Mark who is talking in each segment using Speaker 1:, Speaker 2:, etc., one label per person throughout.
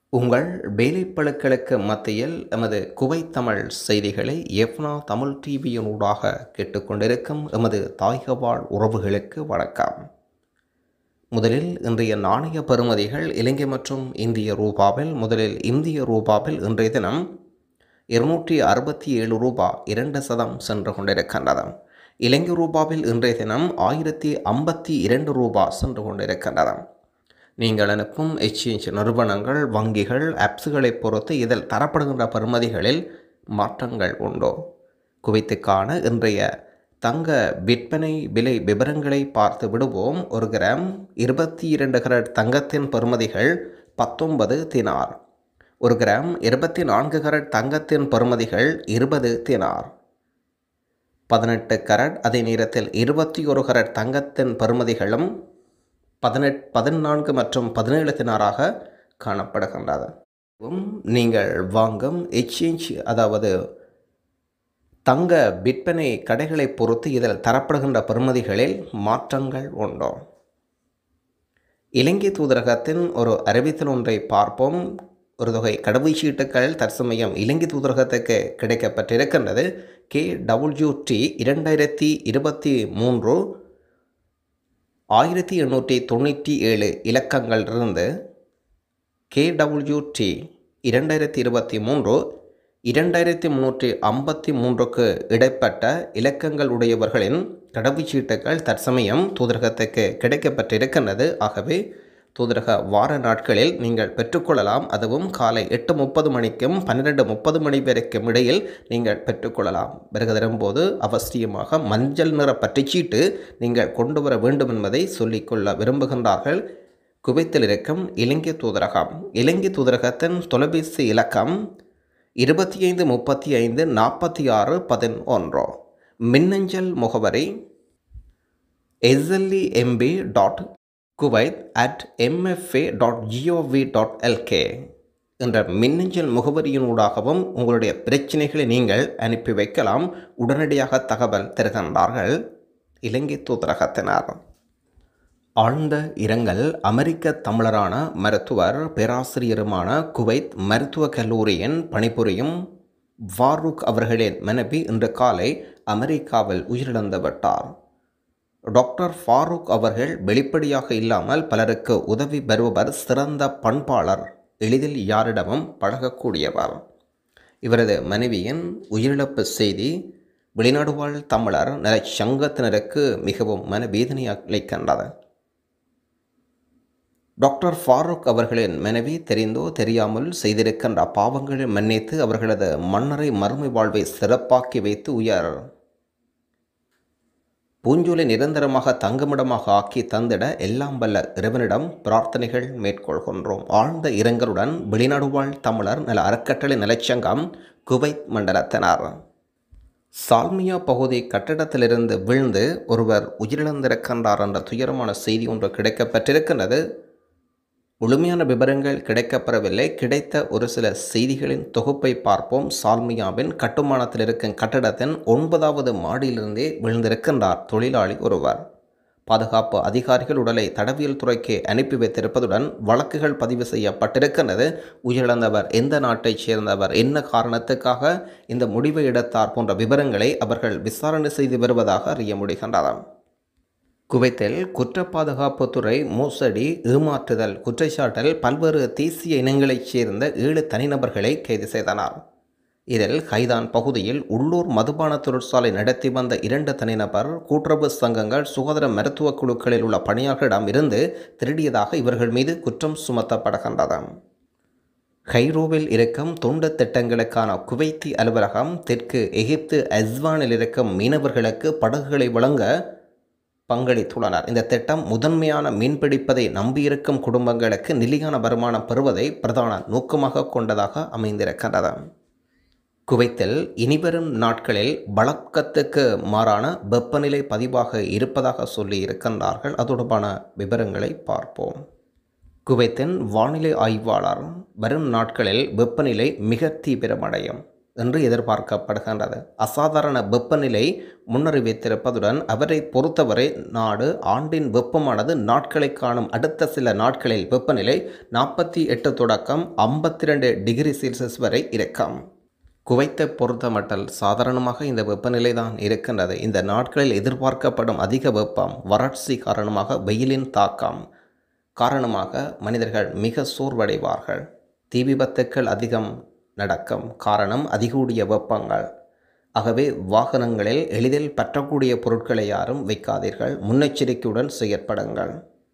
Speaker 1: உங்கள் வேலைப்பளுக்களுக்கு மத்தியில் எமது குவைத் தமிழ் செய்திகளை எஃப்னா தமிழ் டிவியினூடாக கேட்டுக்கொண்டிருக்கும் எமது தாயகவாழ் உறவுகளுக்கு வணக்கம் முதலில் இன்றைய நாணய பெறுமதிகள் இலங்கை மற்றும் இந்திய ரூபாவில் முதலில் இந்திய ரூபாவில் இன்றைய தினம் இருநூற்றி அறுபத்தி ஏழு ரூபா இரண்டு சதம் சென்று கொண்டிருக்கின்றது இலங்கை ரூபாவில் இன்றைய தினம் ஆயிரத்தி ஐம்பத்தி இரண்டு ரூபா சென்று கொண்டிருக்கின்றது நீங்கள் அனுப்பும் எக்ஸ்சேஞ்ச் நிறுவனங்கள் வங்கிகள் ஆப்ஸுகளை பொறுத்து இதில் தரப்படுகின்ற பெறுமதிகளில் மாற்றங்கள் உண்டோ குவைத்துக்கான இன்றைய தங்க விற்பனை விலை விவரங்களை பார்த்து விடுவோம் ஒரு கிராம் இருபத்தி இரண்டு கரட் தங்கத்தின் பெறுமதிகள் பத்தொன்பது தினார் ஒரு கிராம் இருபத்தி நான்கு கரட் தங்கத்தின் பெறுமதிகள் இருபது தினார் பதினெட்டு கரட் அதே நேரத்தில் இருபத்தி ஒரு கரட் தங்கத்தின் பெறுமதிகளும் பதினெட் பதினான்கு மற்றும் பதினேழு தினாராக காணப்படுகின்றது நீங்கள் வாங்கும் எக்ஸ்சேஞ்ச் அதாவது தங்க விற்பனை கடைகளை பொறுத்து இதில் தரப்படுகின்ற பெறுமதிகளில் மாற்றங்கள் உண்டோ இலங்கை தூதரகத்தின் ஒரு அறிவித்தல் ஒன்றை பார்ப்போம் ஒரு தொகை கடவுச்சீட்டுகள் தற்சமயம் இலங்கை தூதரகத்துக்கு கிடைக்கப்பட்டிருக்கின்றது கே டபிள்யூடி இரண்டாயிரத்தி இருபத்தி மூன்று ஆயிரத்தி எண்ணூற்றி தொண்ணூற்றி ஏழு இலக்கங்களிலிருந்து கேடபிள்யூடி இரண்டாயிரத்தி இருபத்தி மூன்று இரண்டாயிரத்தி முந்நூற்றி ஐம்பத்தி மூன்றுக்கு இடைப்பட்ட இலக்கங்கள் உடையவர்களின் கடவுச்சீட்டுகள் தற்சமயம் தூதரகத்துக்கு கிடைக்கப்பட்டிருக்கின்றது ஆகவே தூதரக வார நாட்களில் நீங்கள் பெற்றுக்கொள்ளலாம் அதுவும் காலை எட்டு முப்பது மணிக்கும் பன்னிரெண்டு முப்பது மணி வரைக்கும் இடையில் நீங்கள் பெற்றுக்கொள்ளலாம் பிறகு தரும்போது அவசியமாக மஞ்சள் நிற பற்றிச்சீட்டு நீங்கள் கொண்டு வர வேண்டும் என்பதை சொல்லிக்கொள்ள விரும்புகின்றார்கள் குவைத்தில் இருக்கும் இலங்கை தூதரகம் இலங்கை தூதரகத்தின் தொலைபேசி இலக்கம் இருபத்தி ஐந்து முப்பத்தி ஐந்து நாற்பத்தி ஆறு பதினொன்று மின்னஞ்சல் முகவரி SLE MP dot Kuwait at MFA dot GOV dot LK என்ற மின்னஞ்சல் முகவரியினூடாகவும் உங்களுடைய பிரச்சனைகளை நீங்கள் அனுப்பி வைக்கலாம் உடனடியாக தகவல் தருகின்றார்கள் இலங்கை தூதரகத்தினர் ஆழ்ந்த இரங்கல் அமெரிக்க தமிழரான மருத்துவர் பேராசிரியருமான குவைத் மருத்துவக் கல்லூரியின் பணிபுரியும் வாரூக் அவர்களின் மனைவி இன்று காலை அமெரிக்காவில் உயிரிழந்து விட்டார் டாக்டர் ஃபாரூக் அவர்கள் வெளிப்படையாக இல்லாமல் பலருக்கு உதவி வருபவர் சிறந்த பண்பாளர் எளிதில் யாரிடமும் பழகக்கூடியவர் இவரது மனைவியின் உயிரிழப்பு செய்தி வெளிநாடு வாழ் தமிழர் நல சங்கத்தினருக்கு மிகவும் மனவேதனை அளிக்கின்றது டாக்டர் ஃபாரூக் அவர்களின் மனைவி தெரிந்தோ தெரியாமல் செய்திருக்கின்ற பாவங்களை மன்னித்து அவர்களது மன்னரை மறுமை வாழ்வை சிறப்பாக்கி வைத்து உயர் பூஞ்சோலை நிரந்தரமாக தங்குமிடமாக ஆக்கி தந்திட எல்லாம் வல்ல இறைவனிடம் பிரார்த்தனைகள் மேற்கொள்கின்றோம் ஆழ்ந்த இரங்கலுடன் வெளிநாடு வாழ் தமிழர் நல அறக்கட்டளை நலச்சங்கம் குவைத் மண்டலத்தினர் சால்மியா பகுதி கட்டிடத்திலிருந்து விழுந்து ஒருவர் உயிரிழந்திருக்கின்றார் என்ற துயரமான செய்தி ஒன்று கிடைக்கப்பட்டிருக்கின்றது முழுமையான விவரங்கள் கிடைக்கப்பெறவில்லை கிடைத்த ஒரு சில செய்திகளின் தொகுப்பை பார்ப்போம் சால்மியாவின் கட்டுமானத்தில் இருக்கும் கட்டடத்தின் ஒன்பதாவது மாடியிலிருந்தே விழுந்திருக்கின்றார் தொழிலாளி ஒருவர் பாதுகாப்பு அதிகாரிகள் உடலை தடவியல் துறைக்கு அனுப்பி வைத்திருப்பதுடன் வழக்குகள் பதிவு செய்யப்பட்டிருக்கின்றது உயிரிழந்தவர் எந்த நாட்டைச் சேர்ந்தவர் என்ன காரணத்துக்காக இந்த முடிவை எடுத்தார் போன்ற விவரங்களை அவர்கள் விசாரணை செய்து வருவதாக அறிய முடிகின்றது குவைத்தில் குற்ற பாதுகாப்புத்துறை மோசடி ஏமாற்றுதல் குற்றச்சாட்டில் பல்வேறு தேசிய இனங்களைச் சேர்ந்த ஏழு தனிநபர்களை கைது செய்தனர் இதில் கைதான் பகுதியில் உள்ளூர் மதுபான தொழிற்சாலை நடத்தி வந்த இரண்டு தனிநபர் கூட்டுறவு சங்கங்கள் சுகாதார மருத்துவக் குழுக்களில் உள்ள பணியாளர்களிடம் இருந்து திருடியதாக இவர்கள் மீது குற்றம் சுமத்தப்படுகின்றது கைரோவில் இருக்கும் தொண்டு திட்டங்களுக்கான குவைத்தி அலுவலகம் தெற்கு எகிப்து அஸ்வானில் இருக்கும் மீனவர்களுக்கு படகுகளை வழங்க பங்களித்துள்ளனர் இந்த திட்டம் முதன்மையான மீன்பிடிப்பதை நம்பியிருக்கும் குடும்பங்களுக்கு நிலையான வருமானம் பெறுவதை பிரதான நோக்கமாக கொண்டதாக அமைந்திருக்கின்றது குவைத்தில் இனிவரும் நாட்களில் வழக்கத்துக்கு மாறான வெப்பநிலை பதிவாக இருப்பதாக சொல்லி இருக்கின்றார்கள் அது தொடர்பான விவரங்களை பார்ப்போம் குவைத்தின் வானிலை ஆய்வாளர் வரும் நாட்களில் வெப்பநிலை மிக தீவிரமடையும் என்று எதிர்பார்க்கப்படுகின்றது அசாதாரண வெப்பநிலை முன்னறிவித்திருப்பதுடன் அவரை பொறுத்தவரை நாடு ஆண்டின் வெப்பமானது நாட்களை காணும் அடுத்த சில நாட்களில் வெப்பநிலை நாற்பத்தி எட்டு தொடக்கம் ஐம்பத்தி ரெண்டு டிகிரி செல்சியஸ் வரை இருக்கும் குவைத்தை பொறுத்த மட்டில் சாதாரணமாக இந்த வெப்பநிலை தான் இருக்கின்றது இந்த நாட்களில் எதிர்பார்க்கப்படும் அதிக வெப்பம் வறட்சி காரணமாக வெயிலின் தாக்கம் காரணமாக மனிதர்கள் மிக சோர்வடைவார்கள் தீ விபத்துக்கள் அதிகம் நடக்கும் காரணம் அதிகூடிய வெப்பங்கள் ஆகவே வாகனங்களில் எளிதில் பற்றக்கூடிய பொருட்களை யாரும் வைக்காதீர்கள் முன்னெச்சரிக்கையுடன் செயற்படுங்கள்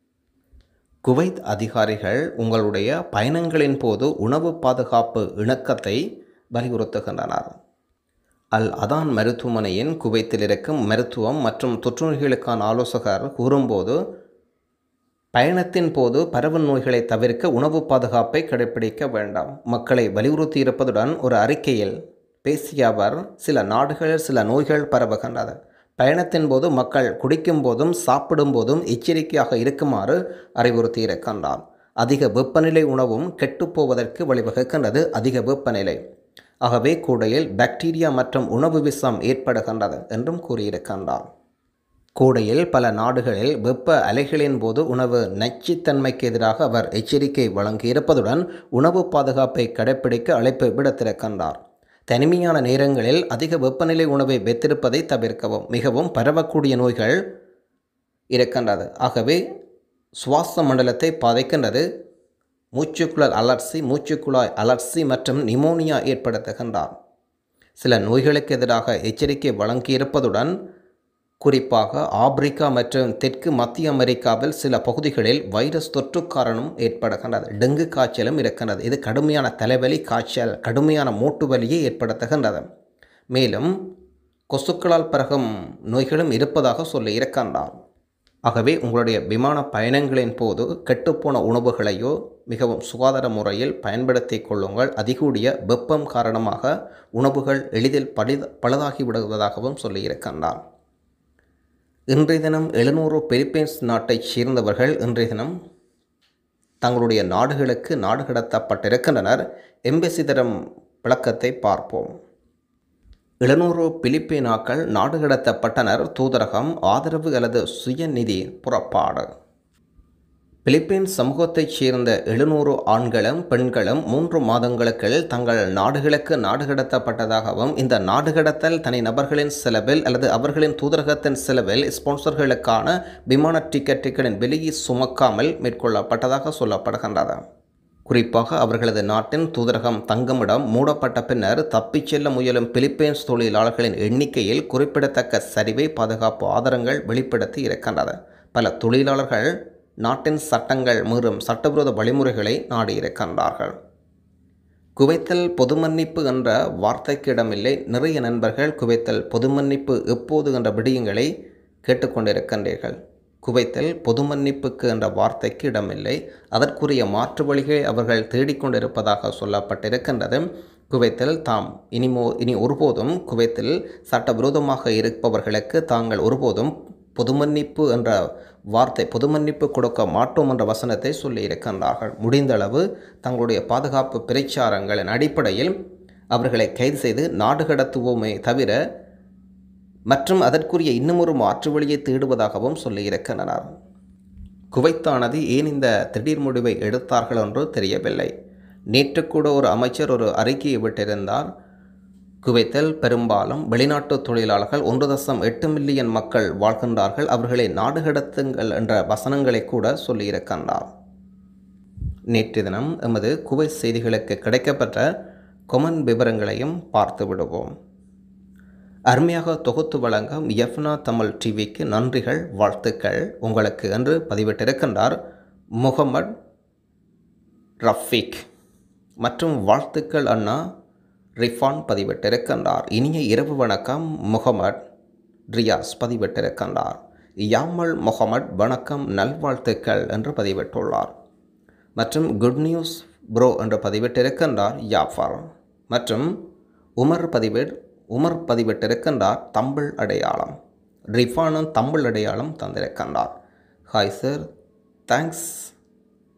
Speaker 1: குவைத் அதிகாரிகள் உங்களுடைய பயணங்களின் போது உணவு பாதுகாப்பு இணக்கத்தை வலியுறுத்துகின்றனர் அல் அதான் மருத்துவமனையின் குவைத்தில் இருக்கும் மருத்துவம் மற்றும் தொற்றுநோய்களுக்கான ஆலோசகர் கூறும்போது பயணத்தின் போது பரவும் நோய்களை தவிர்க்க உணவு பாதுகாப்பை கடைபிடிக்க வேண்டாம் மக்களை வலியுறுத்தி இருப்பதுடன் ஒரு அறிக்கையில் பேசிய அவர் சில நாடுகளில் சில நோய்கள் பரவுகின்றது பயணத்தின் போது மக்கள் குடிக்கும் போதும் சாப்பிடும் போதும் எச்சரிக்கையாக இருக்குமாறு அறிவுறுத்தி இருக்கின்றார் அதிக வெப்பநிலை உணவும் கெட்டுப்போவதற்கு வழிவகுக்கின்றது அதிக வெப்பநிலை ஆகவே கூடையில் பாக்டீரியா மற்றும் உணவு விஷம் ஏற்படுகின்றது என்றும் கூறியிருக்கின்றார் கோடையில் பல நாடுகளில் வெப்ப அலைகளின் போது உணவு நச்சுத்தன்மைக்கு எதிராக அவர் எச்சரிக்கை வழங்கியிருப்பதுடன் உணவு பாதுகாப்பை கடைப்பிடிக்க அழைப்பு விடுத்திருக்கின்றார் தனிமையான நேரங்களில் அதிக வெப்பநிலை உணவை வைத்திருப்பதை தவிர்க்கவும் மிகவும் பரவக்கூடிய நோய்கள் இருக்கின்றது ஆகவே சுவாச மண்டலத்தை பாதிக்கின்றது மூச்சுக்குழல் அலர்ச்சி மூச்சுக்குழாய் அலர்ச்சி மற்றும் நிமோனியா ஏற்படுத்துகின்றார் சில நோய்களுக்கு எதிராக எச்சரிக்கை வழங்கியிருப்பதுடன் குறிப்பாக ஆப்பிரிக்கா மற்றும் தெற்கு மத்திய அமெரிக்காவில் சில பகுதிகளில் வைரஸ் தொற்று காரணம் ஏற்படுகின்றது டெங்கு காய்ச்சலும் இருக்கின்றது இது கடுமையான தலைவலி காய்ச்சல் கடுமையான மூட்டு வலியை ஏற்படுத்துகின்றது மேலும் கொசுக்களால் பிறகும் நோய்களும் இருப்பதாக சொல்லி இருக்கின்றார் ஆகவே உங்களுடைய விமான பயணங்களின் போது கெட்டுப்போன உணவுகளையோ மிகவும் சுகாதார முறையில் பயன்படுத்தி கொள்ளுங்கள் அதிகூடிய வெப்பம் காரணமாக உணவுகள் எளிதில் பழுத பழுதாகி விடுவதாகவும் சொல்லியிருக்கின்றார் இன்றைய தினம் எழுநூறு பிலிப்பைன்ஸ் நாட்டைச் சேர்ந்தவர்கள் இன்றைய தினம் தங்களுடைய நாடுகளுக்கு நாடு கடத்தப்பட்டிருக்கின்றனர் எம்பசி தரும் விளக்கத்தை பார்ப்போம் எழுநூறு பிலிப்பைனாக்கள் நாடு கடத்தப்பட்டனர் தூதரகம் ஆதரவு அல்லது சுயநிதி புறப்பாடு பிலிப்பைன்ஸ் சமூகத்தைச் சேர்ந்த எழுநூறு ஆண்களும் பெண்களும் மூன்று மாதங்களுக்கு தங்கள் நாடுகளுக்கு நாடு கடத்தப்பட்டதாகவும் இந்த நாடு கடத்தல் தனி நபர்களின் செலவில் அல்லது அவர்களின் தூதரகத்தின் செலவில் ஸ்பான்சர்களுக்கான விமான டிக்கெட்டுகளின் வெளியே சுமக்காமல் மேற்கொள்ளப்பட்டதாக சொல்லப்படுகின்றது குறிப்பாக அவர்களது நாட்டின் தூதரகம் தங்குமிடம் மூடப்பட்ட பின்னர் தப்பிச் செல்ல முயலும் பிலிப்பைன்ஸ் தொழிலாளர்களின் எண்ணிக்கையில் குறிப்பிடத்தக்க சரிவை பாதுகாப்பு ஆதாரங்கள் வெளிப்படுத்தி இருக்கின்றது பல தொழிலாளர்கள் நாட்டின் சட்டங்கள் மீறும் சட்டவிரோத வழிமுறைகளை நாடியிருக்கின்றார்கள் குவைத்தல் பொது மன்னிப்பு என்ற வார்த்தைக்கு இடமில்லை நிறைய நண்பர்கள் குவைத்தல் பொது மன்னிப்பு எப்போது என்ற விடயங்களை கேட்டுக்கொண்டிருக்கின்றீர்கள் குவைத்தல் பொது மன்னிப்புக்கு என்ற வார்த்தைக்கு இடமில்லை அதற்குரிய மாற்று வழிகளை அவர்கள் தேடிக்கொண்டிருப்பதாக சொல்லப்பட்டிருக்கின்றது குவைத்தில் தாம் இனிமோ இனி ஒருபோதும் குவைத்தில் சட்டவிரோதமாக இருப்பவர்களுக்கு தாங்கள் ஒருபோதும் பொது மன்னிப்பு என்ற வார்த்தை பொது மன்னிப்பு கொடுக்க மாட்டோம் என்ற வசனத்தை சொல்லியிருக்கின்றார்கள் முடிந்தளவு தங்களுடைய பாதுகாப்பு பிரச்சாரங்களின் அடிப்படையில் அவர்களை கைது செய்து நாடு கடத்துவோமே தவிர மற்றும் அதற்குரிய இன்னுமொரு மாற்று வழியை தேடுவதாகவும் சொல்லியிருக்கின்றனர் குவைத்தானது ஏன் இந்த திடீர் முடிவை எடுத்தார்கள் என்று தெரியவில்லை நேற்று கூட ஒரு அமைச்சர் ஒரு அறிக்கையை விட்டிருந்தார் குவைத்தில் பெரும்பாலும் வெளிநாட்டு தொழிலாளர்கள் ஒன்று தசம் எட்டு மில்லியன் மக்கள் வாழ்கின்றார்கள் அவர்களை நாடு கடத்துங்கள் என்ற வசனங்களை கூட சொல்லியிருக்கின்றார் நேற்று தினம் எமது குவைத் செய்திகளுக்கு கிடைக்கப்பெற்ற கொமன் விவரங்களையும் பார்த்து விடுவோம் அருமையாக தொகுத்து வழங்கும் எஃப்னா தமிழ் டிவிக்கு நன்றிகள் வாழ்த்துக்கள் உங்களுக்கு என்று பதிவிட்டிருக்கின்றார் முகமட் ரஃபீக் மற்றும் வாழ்த்துக்கள் அண்ணா ரிஃபான் பதிவிட்டிருக்கின்றார் இனிய இரவு வணக்கம் முகமட் ரியாஸ் பதிவிட்டிருக்கின்றார் யாமல் முகமட் வணக்கம் நல்வாழ்த்துக்கள் என்று பதிவிட்டுள்ளார் மற்றும் குட் நியூஸ் ப்ரோ என்று பதிவிட்டிருக்கின்றார் யாஃபர் மற்றும் உமர் பதிவிட் உமர் பதிவிட்டிருக்கின்றார் தம்பிள் அடையாளம் ரிஃபானும் தம்பிள் அடையாளம் தந்திருக்கின்றார் hi sir thanks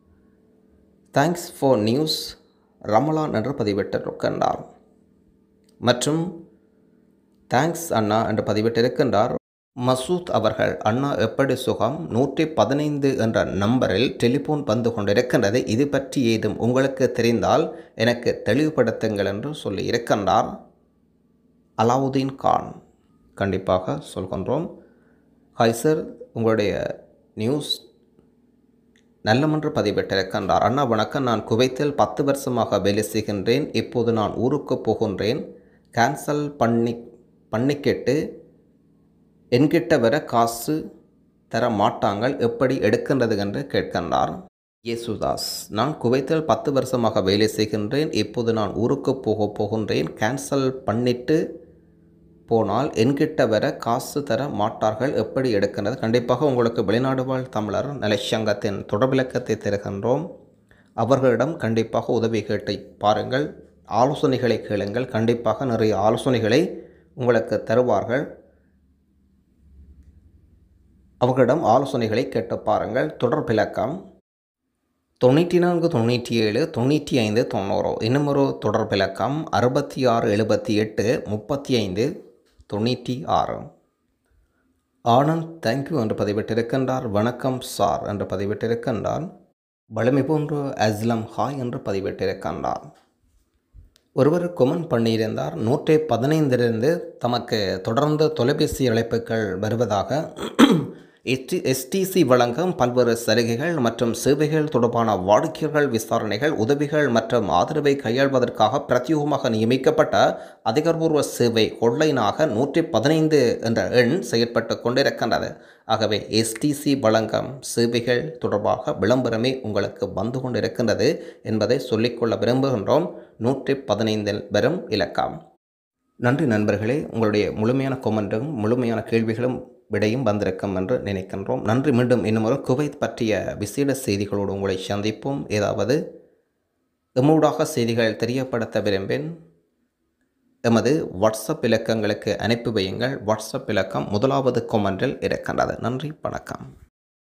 Speaker 1: thanks for news Ramalan என்று பதிவிட்டிருக்கின்றார் மற்றும் தேங்க்ஸ் அண்ணா என்று பதிவிட்டிருக்கின்றார் மசூத் அவர்கள் அண்ணா எப்படி சுகம் நூற்றி பதினைந்து என்ற நம்பரில் டெலிஃபோன் வந்து கொண்டிருக்கின்றது இது பற்றி ஏதும் உங்களுக்கு தெரிந்தால் எனக்கு தெளிவுபடுத்துங்கள் என்று சொல்லி இருக்கின்றார் அலாவுதீன் கான் கண்டிப்பாக சொல்கின்றோம் ஹாய் சார் உங்களுடைய நியூஸ் நல்லமென்று பதிவிட்டிருக்கின்றார் அண்ணா வணக்கம் நான் குவைத்தில் பத்து வருஷமாக வேலை செய்கின்றேன் இப்போது நான் ஊருக்கு போகின்றேன் கேன்சல் பண்ணி பண்ணிக்கிட்டு என்கிட்ட வர காசு தர மாட்டாங்கள் எப்படி எடுக்கின்றது என்று கேட்கின்றார் இயேசுதாஸ் நான் குவைத்தில் பத்து வருஷமாக வேலை செய்கின்றேன் இப்போது நான் ஊருக்கு போக போகின்றேன் கேன்சல் பண்ணிட்டு போனால் என்கிட்ட வர காசு தர மாட்டார்கள் எப்படி எடுக்கின்றது கண்டிப்பாக உங்களுக்கு வெளிநாடு வாழ் தமிழர் நலச்சங்கத்தின் தொடர்பிலக்கத்தை தருகின்றோம் அவர்களிடம் கண்டிப்பாக உதவி கேட்டு பாருங்கள் ஆலோசனைகளை கேளுங்கள் கண்டிப்பாக நிறைய ஆலோசனைகளை உங்களுக்கு தருவார்கள் அவர்களிடம் ஆலோசனைகளை கேட்டு பாருங்கள் தொடர்பிலக்கம் தொண்ணூற்றி நான்கு தொண்ணூற்றி ஏழு தொண்ணூற்றி ஐந்து தொண்ணூறு இன்னும் ஒரு தொடர்பிலக்கம் அறுபத்தி ஆறு எழுபத்தி எட்டு முப்பத்தி ஐந்து தொண்ணூற்றி ஆறு ஆனந்த் தேங்க்யூ என்று பதிவிட்டிருக்கின்றார் வணக்கம் சார் என்று பதிவிட்டிருக்கின்றார் வலிமை போன்று அஸ்லம் ஹாய் என்று பதிவிட்டிருக்கின்றார் ஒருவர் கொமெண்ட் பண்ணியிருந்தார் நூற்றி பதினைந்திலிருந்து தமக்கு தொடர்ந்து தொலைபேசி அழைப்புகள் வருவதாக எஸ்டி எஸ்டிசி வழங்கும் பல்வேறு சலுகைகள் மற்றும் சேவைகள் தொடர்பான வாடிக்கையாளர்கள் விசாரணைகள் உதவிகள் மற்றும் ஆதரவை கையாள்வதற்காக பிரத்யேகமாக நியமிக்கப்பட்ட அதிகாரபூர்வ சேவை கொள்ளைனாக நூற்றி பதினைந்து என்ற எண் செயற்பட்டு கொண்டிருக்கின்றது ஆகவே எஸ்டிசி வழங்கும் சேவைகள் தொடர்பாக விளம்பரமே உங்களுக்கு வந்து கொண்டிருக்கின்றது என்பதை சொல்லிக்கொள்ள விரும்புகின்றோம் நூற்றி பதினைந்தில் வரும் இலக்கம் நன்றி நண்பர்களே உங்களுடைய முழுமையான கொமெண்ட்டும் முழுமையான கேள்விகளும் விடையும் வந்திருக்கும் என்று நினைக்கின்றோம் நன்றி மீண்டும் இன்னும் ஒரு குவைத் பற்றிய விசேட செய்திகளோடு உங்களை சந்திப்போம் ஏதாவது எம்மூடாக செய்திகள் தெரியப்படுத்த விரும்பேன் எமது வாட்ஸ்அப் இலக்கங்களுக்கு அனுப்பி வையுங்கள் வாட்ஸ்அப் இலக்கம் முதலாவது கொமெண்டில் இருக்கின்றது நன்றி வணக்கம்